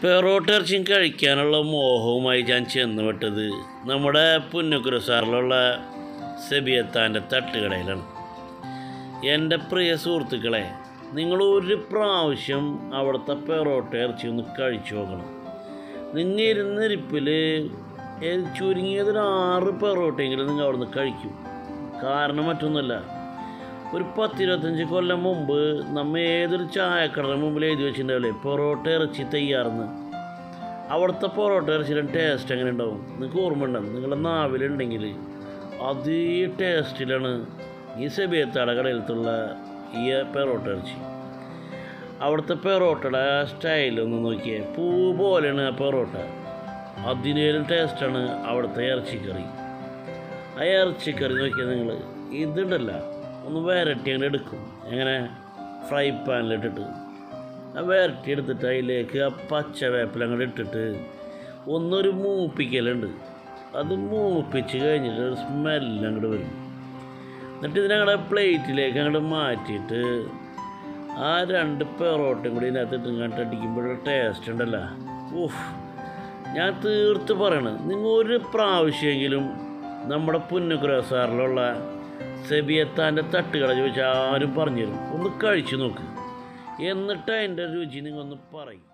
പെറോട്ട ഇറച്ചിയും കഴിക്കാനുള്ള മോഹവുമായി ഞാൻ ചെന്ന് വിട്ടത് നമ്മുടെ പുന്നക്കുര സാറിലുള്ള സെബിയത്താൻ്റെ തട്ടുകടയിലാണ് എൻ്റെ പ്രിയ സുഹൃത്തുക്കളെ നിങ്ങൾ ഒരു പ്രാവശ്യം അവിടുത്തെ പെറോട്ട ഇറച്ചി ഒന്ന് കഴിച്ചു നോക്കണം നിങ്ങൾ ഇരുന്നിരിപ്പിൽ ചുരുങ്ങിയത് ഒരു ആറ് പെറോട്ടയെങ്കിലും നിങ്ങൾ അവിടുന്ന് കഴിക്കും കാരണം മറ്റൊന്നുമല്ല ഒരു പത്തിരുപത്തഞ്ച് കൊല്ലം മുമ്പ് നമ്മ ഏതൊരു ചായക്കടയുടെ മുമ്പിൽ എഴുതി വെച്ചിട്ടുണ്ടാവില്ലേ പൊറോട്ട ഇറച്ചി തയ്യാറെന്ന് അവിടുത്തെ പൊറോട്ട ഇറച്ചിയുടെ ടേസ്റ്റ് എങ്ങനെ ഉണ്ടാവും നിങ്ങൾക്ക് ഓർമ്മ ഉണ്ടാവും നിങ്ങളുടെ നാവിലുണ്ടെങ്കിൽ അതേ ടേസ്റ്റിലാണ് ഈ സെബിയത്താടെ കടയിലത്തുള്ള ഈ പെറോട്ട ഇറച്ചി അവിടുത്തെ പെറോട്ടയുടെ സ്റ്റൈലൊന്ന് നോക്കിയേ പൂ പോലെയാണ് ആ പെറോട്ട അതിനേലും ടേസ്റ്റാണ് അവിടുത്തെ ഇറച്ചിക്കറി ആ ഇറച്ചിക്കറി നോക്കിയാൽ നിങ്ങൾ ഇതുണ്ടല്ല ഒന്ന് വരട്ടി അങ്ങോട്ട് എടുക്കും എങ്ങനെ ഫ്രൈ പാനിലിട്ടിട്ട് ആ വരട്ടി എടുത്തിട്ട് അതിലേക്ക് ആ പച്ച വേപ്പില അങ്ങോട്ട് ഇട്ടിട്ട് ഒന്നൊരു മൂപ്പിക്കലുണ്ട് അത് മൂപ്പിച്ച് കഴിഞ്ഞിട്ട് ഒരു സ്മെല്ല് അങ്ങോട്ട് വരും എന്നിട്ട് ഇതിനങ്ങടെ പ്ലേറ്റിലേക്ക് അങ്ങോട്ട് മാറ്റിയിട്ട് ആ രണ്ട് പെറോട്ടയും കൂടി ഇതിനകത്ത് ഇങ്ങോട്ട് അടിക്കുമ്പോഴൊരു ടേസ്റ്റ് ഉണ്ടല്ലോ ഊഫ് ഞാൻ തീർത്ത് പറയണം നിങ്ങൾ ഒരു പ്രാവശ്യമെങ്കിലും നമ്മുടെ പുന്നക്കുര സാറിലുള്ള സെബിയത്താൻ്റെ തട്ടുകട ചോദിച്ചാൽ ആരും പറഞ്ഞുതരും ഒന്ന് കഴിച്ചു നോക്ക് എന്നിട്ട് അതിൻ്റെ രുചി നിങ്ങൾ ഒന്ന് പറയും